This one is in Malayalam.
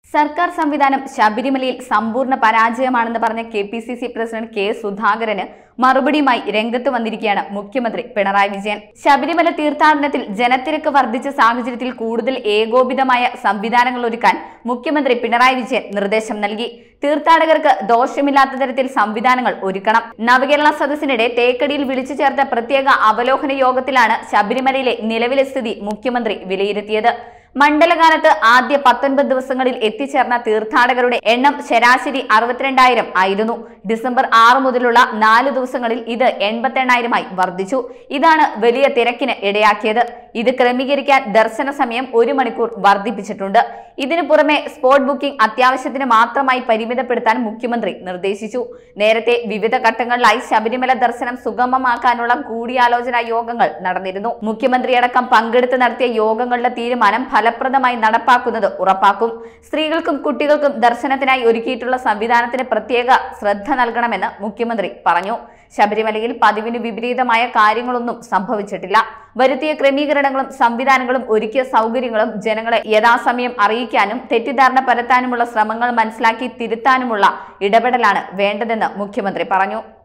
സർക്കാർ സംവിധാനം ശബരിമലയിൽ സമ്പൂർണ്ണ പരാജയമാണെന്ന് പറഞ്ഞ K P C C president K സുധാകരന് മറുപടിയുമായി രംഗത്ത് വന്നിരിക്കുകയാണ് മുഖ്യമന്ത്രി പിണറായി വിജയൻ ശബരിമല തീർത്ഥാടനത്തിൽ ജനത്തിരക്ക് വർദ്ധിച്ച സാഹചര്യത്തിൽ കൂടുതൽ ഏകോപിതമായ സംവിധാനങ്ങൾ ഒരുക്കാൻ മുഖ്യമന്ത്രി പിണറായി വിജയൻ നിർദ്ദേശം നൽകി തീർത്ഥാടകർക്ക് ദോഷമില്ലാത്ത തരത്തിൽ സംവിധാനങ്ങൾ ഒരുക്കണം നവകേരള സദസ്സിനിടെ തേക്കടിയിൽ വിളിച്ചു ചേർത്ത പ്രത്യേക അവലോകന യോഗത്തിലാണ് ശബരിമലയിലെ നിലവിലെ സ്ഥിതി മുഖ്യമന്ത്രി വിലയിരുത്തിയത് മണ്ഡലകാലത്ത് ആദ്യ പത്തൊൻപത് ദിവസങ്ങളിൽ എത്തിച്ചേർന്ന തീർത്ഥാടകരുടെ എണ്ണം ശരാശരി അറുപത്തിരണ്ടായിരം ആയിരുന്നു ഡിസംബർ ആറ് മുതലുള്ള നാല് ദിവസങ്ങളിൽ ഇത് എൺപത്തെണ്ണായിരമായി വർദ്ധിച്ചു ഇതാണ് വലിയ തിരക്കിന് ഇടയാക്കിയത് ഇത് ക്രമീകരിക്കാൻ ദർശന സമയം ഒരു മണിക്കൂർ വർദ്ധിപ്പിച്ചിട്ടുണ്ട് ഇതിനു പുറമെ സ്പോട്ട് ബുക്കിംഗ് അത്യാവശ്യത്തിന് മാത്രമായി പരിമിതപ്പെടുത്താൻ മുഖ്യമന്ത്രി നിർദ്ദേശിച്ചു നേരത്തെ വിവിധ ഘട്ടങ്ങളിലായി ശബരിമല ദർശനം സുഗമമാക്കാനുള്ള കൂടിയാലോചനാ യോഗങ്ങൾ നടന്നിരുന്നു മുഖ്യമന്ത്രിയടക്കം പങ്കെടുത്ത് നടത്തിയ യോഗങ്ങളുടെ തീരുമാനം ഫലപ്രദമായി നടപ്പാക്കുന്നത് ഉറപ്പാക്കും സ്ത്രീകൾക്കും കുട്ടികൾക്കും ദർശനത്തിനായി ഒരുക്കിയിട്ടുള്ള സംവിധാനത്തിന് പ്രത്യേക ശ്രദ്ധ നൽകണമെന്ന് മുഖ്യമന്ത്രി പറഞ്ഞു ശബരിമലയിൽ പതിവിന് വിപരീതമായ കാര്യങ്ങളൊന്നും സംഭവിച്ചിട്ടില്ല വരുത്തിയ ക്രമീകരണങ്ങളും സംവിധാനങ്ങളും ഒരുക്കിയ സൗകര്യങ്ങളും ജനങ്ങളെ യഥാസമയം അറിയിക്കാനും തെറ്റിദ്ധാരണ പരത്താനുമുള്ള ശ്രമങ്ങൾ മനസ്സിലാക്കി തിരുത്താനുമുള്ള ഇടപെടലാണ് വേണ്ടതെന്ന് മുഖ്യമന്ത്രി പറഞ്ഞു